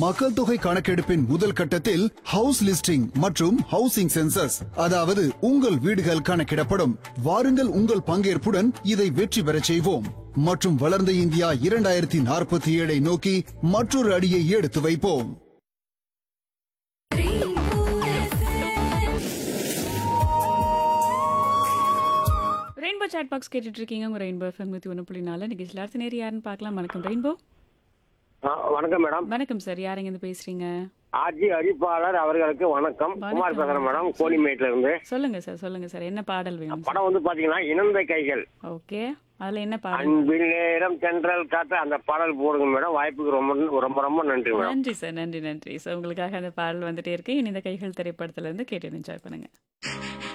மக்கள் தொகை கணக்கெடுப்பின் முதல் கட்டத்தில் ஹவுஸ் லிஸ்டிங் மற்றும் ஹவுசிங் சென்சஸ் அதாவது உங்கள் வீடுகள் கணக்கிடப்படும் வாருங்கள் உங்கள் பங்கேற்புடன் இதை வெற்றி பெறச் செய்வோம் மற்றும் வளர்ந்த இந்தியா இரண்டாயிரத்தி நாற்பத்தி ஏழை நோக்கி மற்றொரு அடியை எடுத்து வைப்போம் ரெயின்போ சாட் பாக்ஸ் கேட்டுட்டு இருக்கீங்க உங்க ரெயின்போ எஃப்எம் நூற்றி ஒன்று புள்ளி நாலு நிகழ்ச்சியில் அடுத்த நேரம் யாருன்னு பார்க்கலாம் வணக்கம் ரெயின்போ ஆ, வணக்கம் மேடம் வணக்கம் சார் யாருங்க இருந்து பேசுறீங்க ஆட்சி அறிவிப்பாளர் அவர்களுக்கு வணக்கம் குமார் பேசுறேன் மேடம் கோணிமேட்ல இருந்து சொல்லுங்க சார் சொல்லுங்க சார் என்ன பாடல் வேணும் படம் வந்து பாத்தீங்கன்னா இணைந்த கைகள் ஓகே அதுல என்ன பாடல் அன்பில் நேரம் தென்றல் காத்து அந்த பாடல் போடுங்க மேடம் வாய்ப்புக்கு ரொம்ப ரொம்ப ரொம்ப நன்றி மேடம் நன்றி சார் நன்றி நன்றி சார் உங்களுக்காக அந்த பாடல் வந்துட்டே இருக்கு இனி இந்த கைகள் திரைப்படத்துல இருந்து கேட்டு என்ஜாய் பண்ணுங்க